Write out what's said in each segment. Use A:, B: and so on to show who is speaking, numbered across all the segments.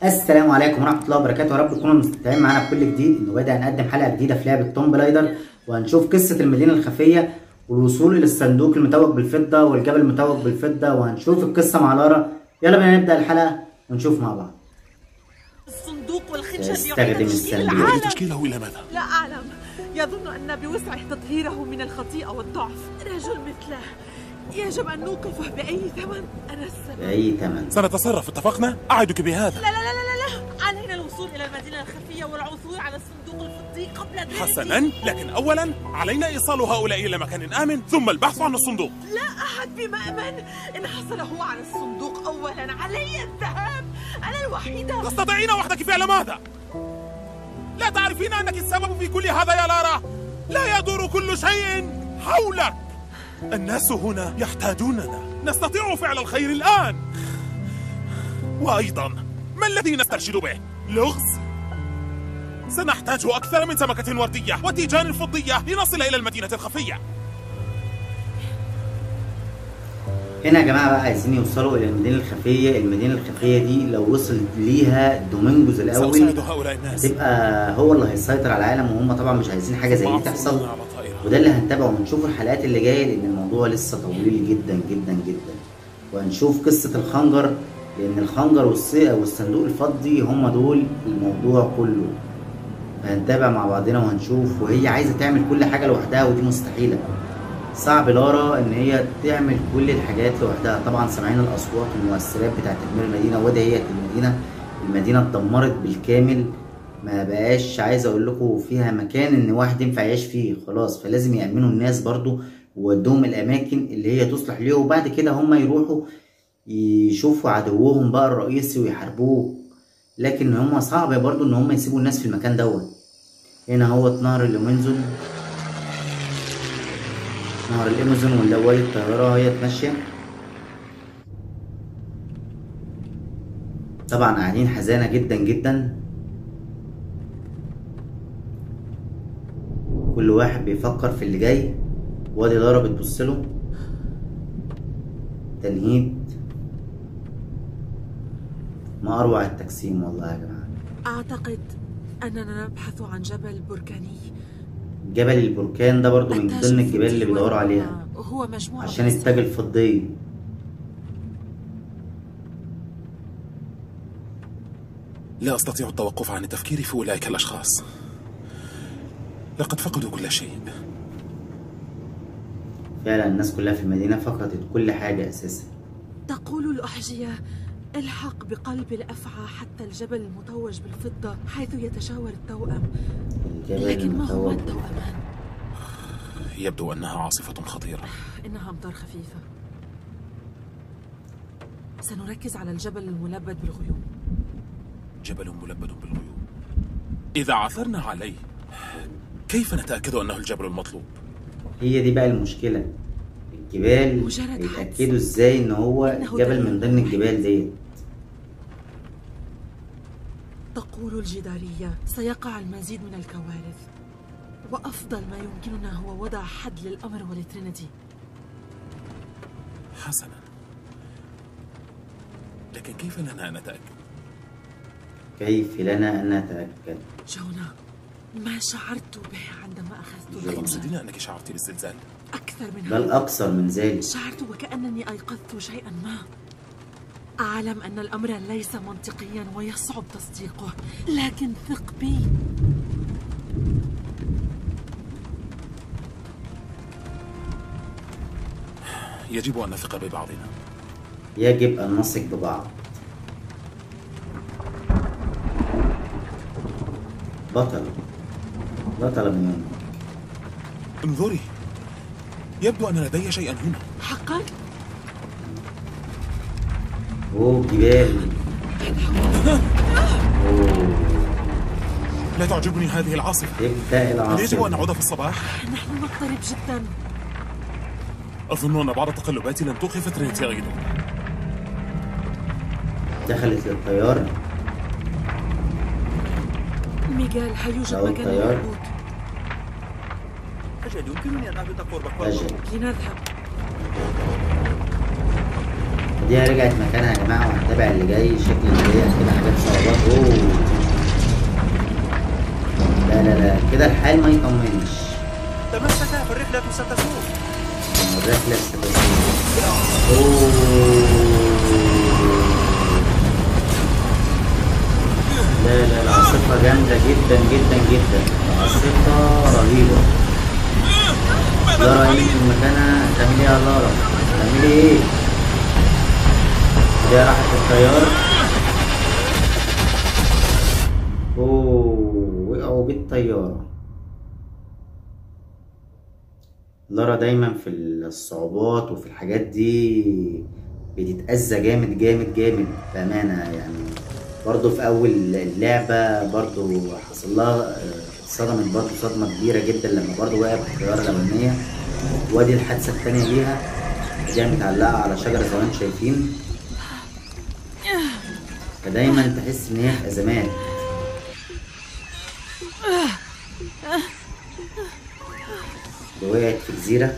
A: السلام عليكم ورحمه الله وبركاته يا رب تكونوا مستمتعين معانا بكل جديد النهارده هنقدم حلقه جديده في لعبه توم برايدر وهنشوف قصه المدينه الخفيه والوصول الى الصندوق المتوج بالفضه والجبل المتوج بالفضه وهنشوف القصه مع لارا يلا بينا نبدا الحلقه ونشوف مع بعض
B: الصندوق والخنجر
A: يستخدم
B: يعيد تشكيل
A: الصندوق.
B: العالم
C: تشكيله إلى ماذا؟
B: لا أعلم يظن أن بوسعه تطهيره من الخطيئة والضعف رجل مثله يجب أن نوقفه بأي ثمن أنا السبب
A: باي ثمن
C: سنتصرف اتفقنا؟ أعدك بهذا
B: لا لا لا لا لا لا علينا الوصول إلى المدينة الخفية والعثور على الصندوق الفضي قبل ذلك
C: حسنا لكن أولا علينا إيصال هؤلاء إلى مكان آمن ثم البحث عن الصندوق
B: لا أحد بمأمن إن حصل هو على الصندوق أولا علي الذهاب أنا الوحيدة
C: تستطيعين وحدك فعل ماذا؟ لا تعرفين أنك السبب في كل هذا يا لارا لا يدور كل شيء حولك الناس هنا يحتاجوننا نستطيع فعل الخير الآن وأيضا ما الذي نسترشد به؟ لغز؟ سنحتاج أكثر من سمكة وردية وتيجان فضية لنصل إلى المدينة الخفية
A: هنا يا جماعه بقى عايزين يوصلوا الى المدينه الخفيه المدينه الخفيه دي لو وصل ليها دومينجوز الاول
C: سأساعد هؤلاء الناس
A: هتبقى هو اللي هيسيطر على العالم وهم طبعا مش عايزين حاجه زي دي تحصل
C: على طائرة.
A: وده اللي هنتابعه ونشوف الحلقات اللي جايه لان الموضوع لسه طويل جدا جدا جدا وهنشوف قصه الخنجر لان الخنجر والصي- والصندوق الفضي هم دول الموضوع كله فهنتابع مع بعضنا وهنشوف وهي عايزه تعمل كل حاجه لوحدها ودي مستحيله صعب لارا ان هي تعمل كل الحاجات لوحدها طبعا سامعين الاصوات والمؤثرات بتاعت تدمير المدينه وده هي المدينه المدينه اتدمرت بالكامل ما بقاش عايز اقول لكم فيها مكان ان واحد ينفع يعيش فيه خلاص فلازم يامنوا الناس برضو وودوهم الاماكن اللي هي تصلح ليه وبعد كده هم يروحوا يشوفوا عدوهم بقى الرئيسي ويحاربوه لكن هم صعب برضو ان هم يسيبوا الناس في المكان دوت هنا هو نهر الامازون نهر الامازون واللوالي الطيارة وهي ماشية طبعا قاعدين حزانة جدا جدا كل واحد بيفكر في اللي جاي وادي لارا بتبص له تنهيد ما اروع التجسيم والله يا جماعه
B: أعتقد أننا نبحث عن جبل بركاني
A: جبل البركان ده برضو من
B: التاج
A: ضمن الجبال اللي
B: الفضي
A: بيدوروا
B: والمنى
A: عليها
B: هو مجموعة
A: عشان
B: من
A: التاج الفضي
C: لا أستطيع التوقف عن التفكير في أولئك الأشخاص لقد فقدوا كل شيء
A: فعلا الناس كلها في المدينة فقدت كل حاجة أساسا
B: تقول الأحجية الحق بقلب الأفعى حتى الجبل المتوج بالفضة حيث يتشاور التوأم
A: الجبل
B: لكن ما هو
A: المتوج
B: التوأمان؟
C: يبدو أنها عاصفة خطيرة
B: إنها أمطار خفيفة سنركز على الجبل الملبد بالغيوم
C: جبل ملبد بالغيوم إذا عثرنا عليه كيف نتأكد أنه الجبل المطلوب؟
A: هي دي بقى المشكلة الجبال
B: مجرد
A: بيتأكدوا ازاي ان هو
B: إنه
A: جبل
B: دليل
A: من ضمن
B: واحد.
A: الجبال ديت
B: تقول الجدارية سيقع المزيد من الكوارث وأفضل ما يمكننا هو وضع حد للأمر ولترينيتي
C: حسنا لكن كيف لنا أن نتأكد؟
A: كيف لنا ان نتأكد
B: جونا ما شعرت به عندما أخذت
A: جونا.
B: الخنجر
C: تصدقين أنك شعرت بالزلزال؟
B: أكثر من
A: بل
B: هذا
A: اكثر من ذلك
B: شعرت وكأنني أيقظت شيئا ما أعلم أن الأمر ليس منطقيا ويصعب تصديقه لكن ثق بي
C: يجب أن نثق ببعضنا
A: يجب ان نثق ببعض بطل بطل من يوم
C: انظري يبدو أن لدي شيئا هنا
B: حقا
A: اوه جبال اوه
C: لا تعجبني هذه العاصفة
A: تبدأ
C: هل يجب أن
A: العاصفة
C: نعود في الصباح؟
B: نحن نضطرب جدا
C: أظن أن بعض التقلبات لن توقف ترينيتي أيضا
A: دخلت للطيارة
B: ميغال هل يوجد
A: لو
B: مكان
A: الطيار.
B: للهبوط
D: أجل يمكنني أن أهبط قرب
A: أجل
B: لنذهب
A: دي رجعت مكانها يا جماعة وهنتابع اللي جاي شكل اللي جاي كده حاجات صعوبات كده الحال ما يطمنش
D: تمسك فالرحلة ستسوق
A: الرحلة ستسير أوه. لا لا العاصفة جامدة جدا جدا جدا العاصفة رهيبة لارا انت في مكانها هتعملي ايه يا لارا؟ هتعملي ايه؟ ده راحت الطيار اوه وقعوا بالطيارة لارا دايما في الصعوبات وفي الحاجات دي بتتأذى جامد جامد جامد بأمانة يعني برضه في أول اللعبة برضه حصل لها آه، اتصدمت برضه صدمة كبيرة جدا لما برضه وقعت في الطيارة الأولانية وادي الحادثة التانية ليها دي متعلقة على شجرة زي ما انتم شايفين فدايما تحس إن هي في أزمات دي وقعت في جزيرة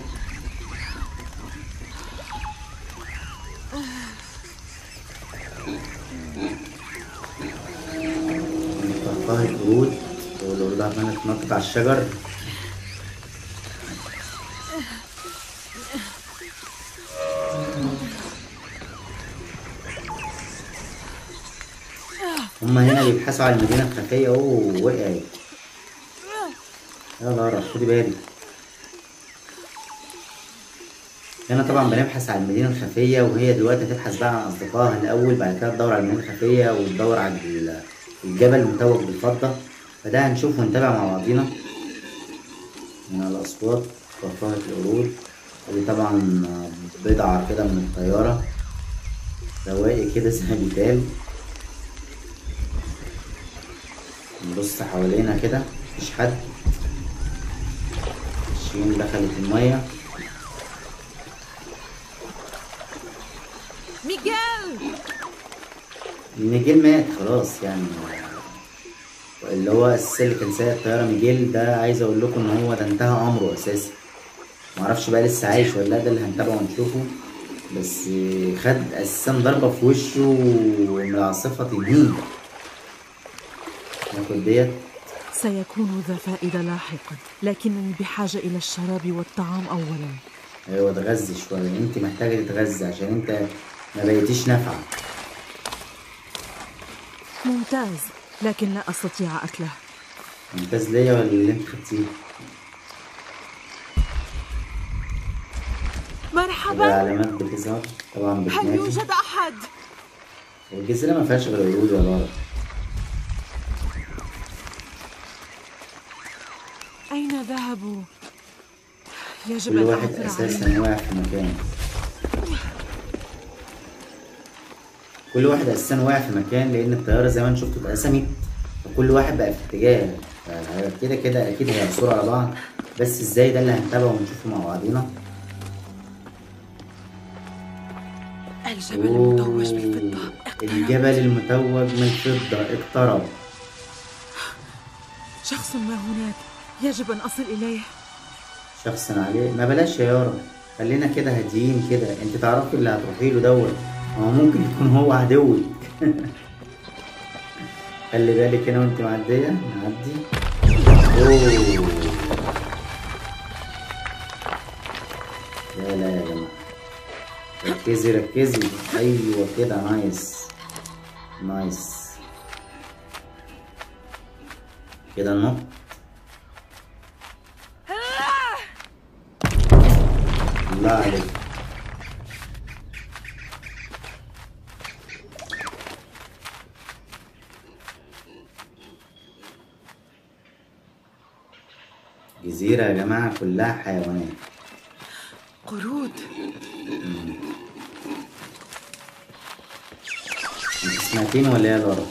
A: طرفها القرود ويقول لها كانت تنطط على الشجر هما هنا بيبحثوا على المدينة الخفية اوه وقعت يا لارا خدي بالك هنا طبعا بنبحث عن المدينة الخفية وهي دلوقتي هتبحث بقى عن أصدقائها الأول بعد كده تدور على المدينة الخفية وتدور على ال- الجبل المتوج بالفضة فده هنشوف ونتابع مع بعضينا من الأصوات طرفات القرود ودي طبعا بضعة كده من الطيارة رواقي كده زي ما بيتقال نبص حوالينا كده مفيش حد الشين دخلت المية
B: ميغيل
A: ميجيل مات خلاص يعني اللي هو اساسا اللي كان سايق الطياره ميجيل ده عايز اقول لكم ان هو ده انتهى امره اساسا معرفش بقى لسه عايش ولا لا ده اللي هنتابعه ونشوفه بس خد اساسا ضربه في وشه من العاصفه تنين ناخد ديت
B: سيكون ذا فائدة لاحقا لكنني بحاجة إلى الشراب والطعام أولا
A: ايوه اتغذي شويه انت محتاجه تتغذي عشان انت ما بقيتيش نافعه
B: ممتاز لكن لا أستطيع أكله
A: ممتاز ليا ولا اللي انت خدتيه
B: مرحبا
A: العلامات بتظهر طبعا
B: هل
A: بتنادي
B: يوجد أحد؟
A: الجزيرة ما فيهاش غير القرود يا لارا
B: أين ذهبوا؟ يجب
A: كل
B: أن
A: واحد
B: أعثر
A: اساسا
B: عليهم.
A: واقع في مكان كل واحد اساسا واقع في مكان لان الطياره زي ما انتم شفتوا اتقسمت فكل واحد بقى في اتجاه كده كده اكيد هيعصروا على بعض بس ازاي ده اللي هنتابعه ونشوفه مع بعضينا
B: الجبل المتوج بالفضة اقترب.
A: الجبل المتوج من الفضة اقترب
B: شخص ما هناك يجب أن أصل إليه
A: شخص عليه ما بلاش يا يارا خلينا كده هاديين كده انت تعرفي اللي هتروحي له دوت ما هو ممكن يكون هو عدوك خلي بالك هنا وانت معدية نعدي اوه لا لا يا جماعة ركزي ركزي ايوه كده نايس نايس كده النط الله عليك جزيرة يا جماعة كلها حيوانات
B: قرود
A: انت سمعتين ولا ايه يا لارا؟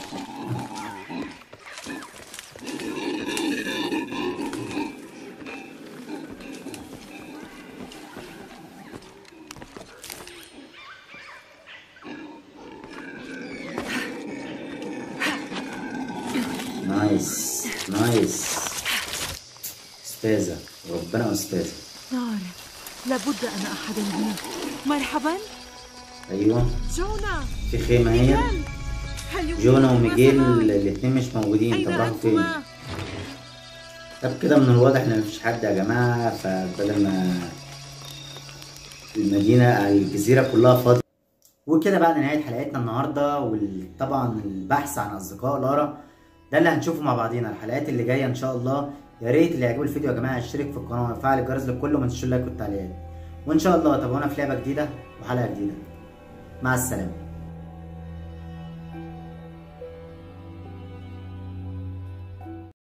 A: نايس نايس استاذة ربنا استاذة
B: نار لابد أن أحد هنا مرحبا
A: ايوه
B: جونا
A: في خيمة هي
B: ميغيل هل يمكنكما
A: جونا وميجيل
B: سماعي؟
A: الاتنين مش موجودين
B: أين
A: طب راحوا فين؟
B: أنتما؟
A: طب كده من الواضح ان مفيش حد يا جماعه فبدل ما المدينه الجزيره كلها فاضيه وكده بعد نهايه حلقتنا النهارده وطبعا البحث عن اصدقاء لارا ده اللي هنشوفه مع بعضينا الحلقات اللي جايه ان شاء الله يا ريت اللي يعجبه الفيديو يا جماعه يشترك في القناه ويفعل الجرس للكل وما تنسوش اللايك والتعليقات وان شاء الله تابعونا في لعبه جديده وحلقه جديده مع السلامه